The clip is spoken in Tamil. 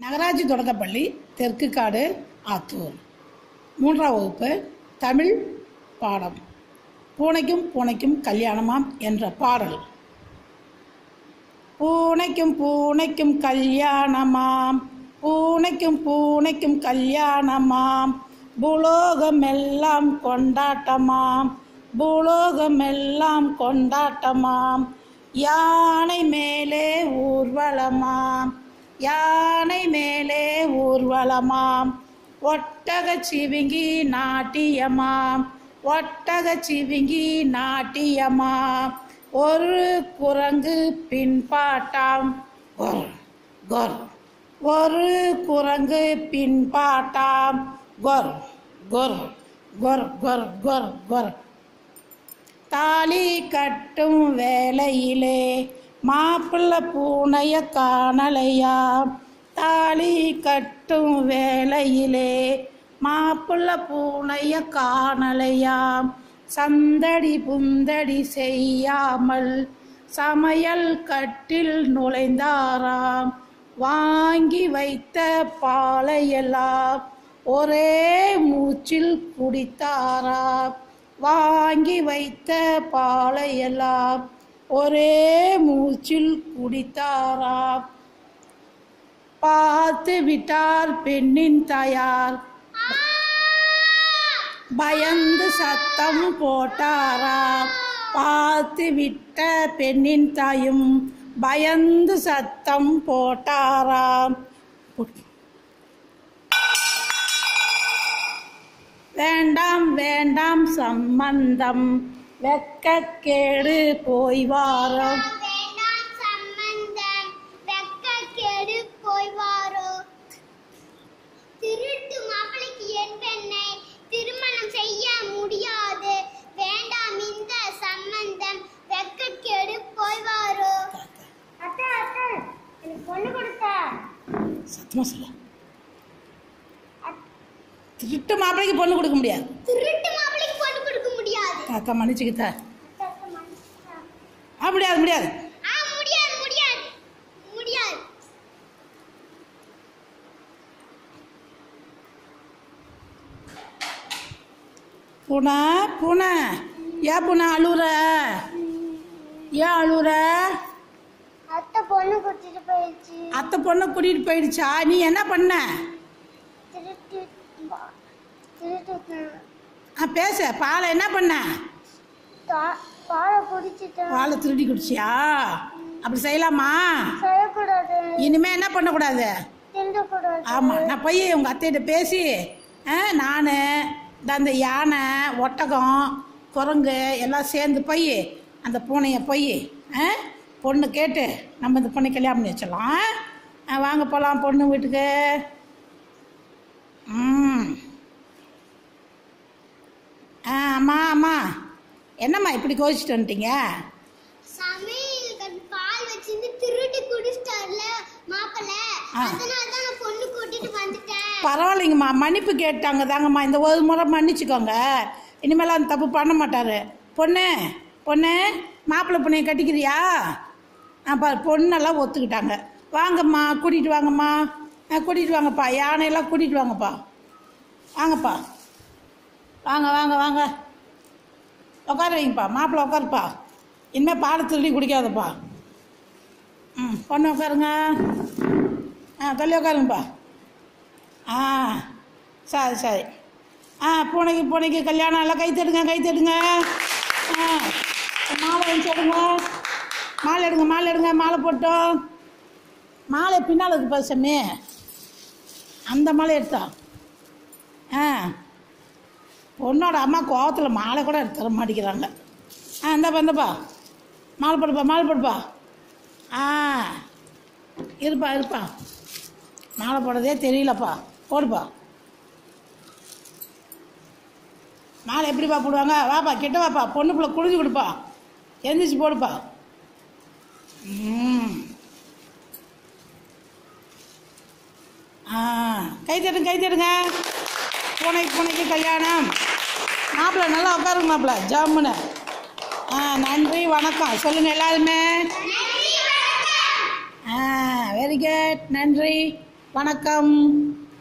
நகராட்சி தொடக்கப்பள்ளி தெற்கு காடு ஆத்தூர் மூன்றாம் வகுப்பு தமிழ் பாடம் பூனைக்கும் பூனைக்கும் கல்யாணமாம் என்ற பாடல் பூனைக்கும் பூனைக்கும் கல்யாணமாம் பூனைக்கும் பூனைக்கும் கல்யாணமாம் பூலோகமெல்லாம் கொண்டாட்டமாம் பூலோகமெல்லாம் கொண்டாட்டமாம் யானை மேலே ஊர்வலமாம் யானை மேலே ஊர்வலமாம் ஒட்டக சிவிங்கி நாட்டியமாம் ஒட்டக சிவிங்கி நாட்டியமாம் ஒரு குரங்கு பின்பாட்டாம் கொர் கொர் ஒரு குரங்கு பின்பாட்டாம் கொர் கொர் கொர் கொர் கொர் கொர் தாலி கட்டும் வேளையிலே மாப்பிள்ளை பூனைய காணலையா தாலி கட்டும் வேளையிலே மாப்பிள்ளை பூனைய காணலையா சந்தடி புந்தடி செய்யாமல் சமையல் கட்டில் நுழைந்தாராம் வாங்கி வைத்த பாலையெல்லாம் ஒரே மூச்சில் குடித்தாராம் வாங்கி வைத்த பாலையெல்லாம் ஒரே மூச்சில் குடித்தாராம் பார்த்து விட்டார் பெண்ணின் தாயார் பயந்து சத்தம் போட்டாராம் பார்த்து விட்ட பெண்ணின் தாயும் பயந்து சத்தம் போட்டாராம் வேண்டாம் வேண்டாம் சம்பந்தம் வெக்கக்கேடு போய் வாரம் வேண்டாம் சம்பந்தம் வெட்கக்கேடு போய் வாரோ திருட்டு மாப்பிளைக்கு என் பெண்ணை திருமணம் செய்ய முடியாது வேண்டாம் இந்த சம்பந்தம் வெட்கக்கேடு போய் வாரோ அத்தை அத்தை எனக்கு பொண்ணு கொடுத்தா சத்தமாக சொல்ல திருட்டு மாப்பிள்ளைக்கு பொண்ணு கொடுக்க முடியாது திருட்டு மாப்பிளைக்கு பொண்ணு கொடுக்க முடியாது காக்கா மன்னிச்சுக்கிட்ட அத்தை, மன்னிச்சுட்டா. ஆ முடியாது முடியாது ஆ முடியாது முடியாது முடியாது பூனை பூனை ஏன் பூனை அழுவுற ஏன் அழுவுற அத்தை பொண்ணு கொடுத்துட்டு போயிடுச்சு அத்தை பொண்ணை கூட்டிகிட்டு போயிடுச்சா நீ என்ன பண்ண திருட்டு திருட்டு ஆ பேச பாலை என்ன பண்ண பாலை குடிச்சிட்டேன் பாலை திருடி குடிச்சியா அப்படி செய்யலாமா செய்யக்கூடாது இனிமே என்ன பண்ணக்கூடாது திண்டக்கூடாது ஆமாம் நான் போய் உங்கள் அத்தைகிட்ட பேசி நான் அந்த யானை ஒட்டகம் குரங்கு எல்லாம் சேர்ந்து போய் அந்த பூனையை போய் பொண்ணு கேட்டு நம்ம இந்த பொண்ணை கல்யாணம் பண்ணி வச்சிடலாம் ஆ, வாங்க போகலாம் பொண்ணு வீட்டுக்கு ம் ஆ அம்மா அம்மா என்னம்மா இப்படி கோச்சிட்டு வந்துட்டீங்க சமையல் கட்டு பால் வச்சிருந்து திருட்டு குடிச்சிட்டார்ல மாப்பிள்ள ஆ. அதனால தான் நான் பொண்ணு கூட்டிட்டு வந்துட்டேன் பரவாயில்லைங்கம்மா மன்னிப்பு கேட்டாங்க தாங்கம்மா இந்த ஒரு முறை மன்னிச்சுக்கோங்க இனிமேல் அந்த தப்பு பண்ண மாட்டார் பொண்ணு பொண்ணு மாப்பிள்ளை பொண்ணையை கட்டிக்கிறியா அப்போ பொண்ணெல்லாம் ஒத்துக்கிட்டாங்க வாங்கம்மா கூட்டிகிட்டு வாங்கம்மா ஆ கூட்டிகிட்டு வாங்கப்பா யானையெல்லாம் கூட்டிகிட்டு வாங்கப்பா வாங்கப்பா வாங்க வாங்க வாங்க உட்கார வைங்கப்பா மாப்பிள்ளை உட்காருப்பா இனிமேல் பாலை திருடி குடிக்காதப்பா ம் பொண்ணு உட்காருங்க ஆ தள்ளி உட்காருங்கப்பா ஆ சரி சரி ஆ பூனைக்கு பூனைக்கு கல்யாணம் எல்லாம் கை தட்டுங்க கை தட்டுங்க ஆ மாலை வச்சு எடுங்க மாலை எடுங்க மாலை எடுங்க மாலை போட்டோம் மாலை பின்னால் இருக்கு பசமே அந்த மாலை எடுத்தா ஆ பொண்ணோட அம்மா கோவத்தில் மாலை கூட எடுத்து தர மாட்டேங்கிறாங்க ஆ இந்தாப்பா இந்தப்பா மாலை போடுப்பா மாலை போடுப்பா ஆ இருப்பா இருப்பா மாலை போடுறதே தெரியலப்பா போடுப்பா மாலை எப்படிப்பா போடுவாங்க வாப்பா கிட்ட வாப்பா பொண்ணு பிள்ளை குளிஞ்சு கொடுப்பா எந்திரிச்சு போடுப்பா ம் ஆ கை தட்டுங்க கை தட்டுங்க பூனைக்கு பூனைக்கு கல்யாணம் மாப்பிள்ளை நல்லா உட்காருங்க மாப்பிள்ளை ஜம்முன்னு ஆ நன்றி வணக்கம் சொல்லுங்கள் எல்லாருமே ஆ வெரி குட் நன்றி வணக்கம்